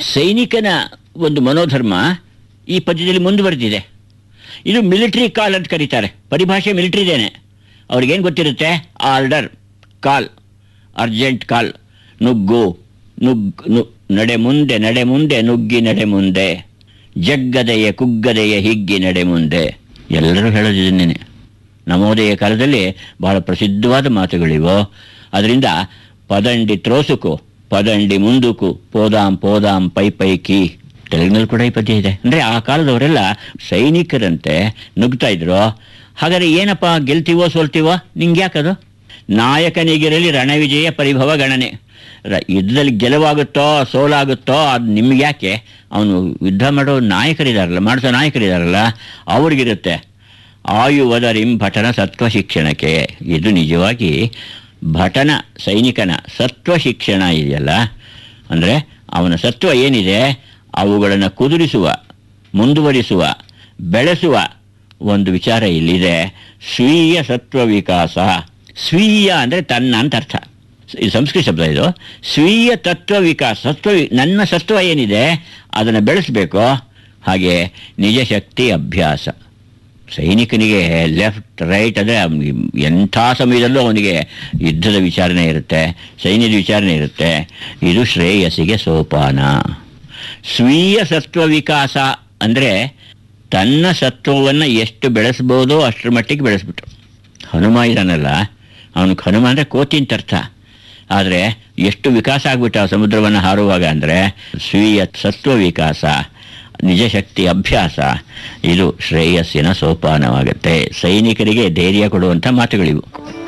ಸೈನಿಕನ ಒಂದು ಮನೋಧರ್ಮ ಈ ಪದ್ಯದಲ್ಲಿ ಮುಂದುವರೆದಿದೆ ಇದು ಮಿಲಿಟರಿ ಕಾಲ್ ಅಂತ ಕರೀತಾರೆ ಪರಿಭಾಷೆ ಮಿಲಿಟರಿದೇನೆ ಅವ್ರಿಗೇನು ಗೊತ್ತಿರುತ್ತೆ ಆರ್ಡರ್ ಕಾಲ್ ಅರ್ಜೆಂಟ್ ಕಾಲ್ ನುಗ್ಗು ನುಗ್ ನು ನಡೆ ಮುಂದೆ ನಡೆ ಮುಂದೆ ನುಗ್ಗಿ ನಡೆ ಮುಂದೆ ಜಗ್ಗದೆಯ ಕುಗ್ಗದೆಯ ಹಿಗ್ಗಿ ನಡೆ ಮುಂದೆ ಎಲ್ಲರೂ ಹೇಳೋದು ಇದನ್ನೇನೆ ನವೋದಯ ಕಾಲದಲ್ಲಿ ಬಹಳ ಪ್ರಸಿದ್ಧವಾದ ಮಾತುಗಳಿವು ಅದರಿಂದ ಪದಂಡಿ ತ್ರೋಸುಕು ಪದಂಡಿ ಮುಂದುಕು ಪೋದಾಂ ಪೋದಾಂ ಪೈ ಪೈಕಿ ತೆಲುಗಿನಲ್ಲಿ ಕೂಡ ಈ ಪದ್ಯ ಇದೆ ಅಂದರೆ ಆ ಕಾಲದವರೆಲ್ಲ ಸೈನಿಕರಂತೆ ನುಗ್ತಾ ಇದ್ರು ಹಾಗಾದ್ರೆ ಏನಪ್ಪ ಗೆಲ್ತೀವೋ ಸೋಲ್ತೀವೋ ನಿಂಗೆ ಯಾಕದು ನಾಯಕನಿಗಿರಲಿ ರಣವಿಜಯ ಪರಿಭವ ಗಣನೆ ರ- ಯುದ್ಧದಲ್ಲಿ ಗೆಲುವಾಗುತ್ತೋ ಸೋಲಾಗುತ್ತೋ ಅದು ನಿಮ್ಗೆ ಯಾಕೆ ಅವನು ಯುದ್ಧ ಮಾಡೋ ನಾಯಕರಿದಾರಲ್ಲ ಮಾಡಿಸೋ ನಾಯಕರಿದಾರಲ್ಲ ಅವ್ರಿಗಿರುತ್ತೆ ಆಯುವದರಿಂ ಭಟನ ಸತ್ವ ಶಿಕ್ಷಣಕ್ಕೆ ಇದು ನಿಜವಾಗಿ ಭಟನ ಸೈನಿಕನ ಸತ್ವ ಶಿಕ್ಷಣ ಇದೆಯಲ್ಲ ಅಂದರೆ ಅವನ ಸತ್ವ ಏನಿದೆ ಅವುಗಳನ್ನು ಕುದುರಿಸುವ ಮುಂದುವರಿಸುವ ಬೆಳೆಸುವ ಒಂದು ವಿಚಾರ ಇಲ್ಲಿದೆ ಸ್ವೀಯ ಸತ್ವ ವಿಕಾಸ ಸ್ವೀಯ ಅಂದರೆ ತನ್ನ ಅಂತ ಅರ್ಥ ಇದು ಸಂಸ್ಕೃತ ಶಬ್ದ ಇದು ಸ್ವೀಯ ತತ್ವ ವಿಕಾಸ ಸತ್ವ ವಿ- ನನ್ನ ಸತ್ವ ಏನಿದೆ ಅದನ್ನು ಬೆಳೆಸಬೇಕು ಹಾಗೆ ನಿಜ ಶಕ್ತಿ ಅಭ್ಯಾಸ ಸೈನಿಕನಿಗೆ ಲೆಫ್ಟ್ ರೈಟ್ ಅಂದರೆ ಎಂಥ ಸಮಯದಲ್ಲೂ ಅವನಿಗೆ ಯುದ್ಧದ ವಿಚಾರಣೆ ಇರುತ್ತೆ ಸೈನ್ಯದ ವಿಚಾರಣೆ ಇರುತ್ತೆ ಇದು ಶ್ರೇಯಸ್ಸಿಗೆ ಸೋಪಾನ ಸ್ವೀಯ ಸತ್ವ ವಿಕಾಸ ಅಂದರೆ ತನ್ನ ಸತ್ವವನ್ನು ಎಷ್ಟು ಬೆಳೆಸ್ಬೋದೋ ಅಷ್ಟರ ಮಟ್ಟಿಗೆ ಬೆಳೆಸ್ಬಿಟ್ರು ಹನುಮ ಇದಾನಲ್ಲ ಅವನಿಗೆ ಹನುಮ ಅಂದರೆ ಕೋತಿ ಅಂತ ಅರ್ಥ ಆದರೆ ಎಷ್ಟು ವಿಕಾಸ ಆಗ್ಬಿಟ್ಟ ಆ ಸಮುದ್ರವನ್ನು ಹಾರುವಾಗ ಅಂದರೆ ಸ್ವೀಯ ಸತ್ವ ವಿಕಾಸ ನಿಜ ಶಕ್ತಿ ಅಭ್ಯಾಸ ಇದು ಶ್ರೇಯಸ್ಸಿನ ಸೋಪಾನವಾಗುತ್ತೆ ಸೈನಿಕರಿಗೆ ಧೈರ್ಯ ಕೊಡುವಂಥ ಮಾತುಗಳಿವು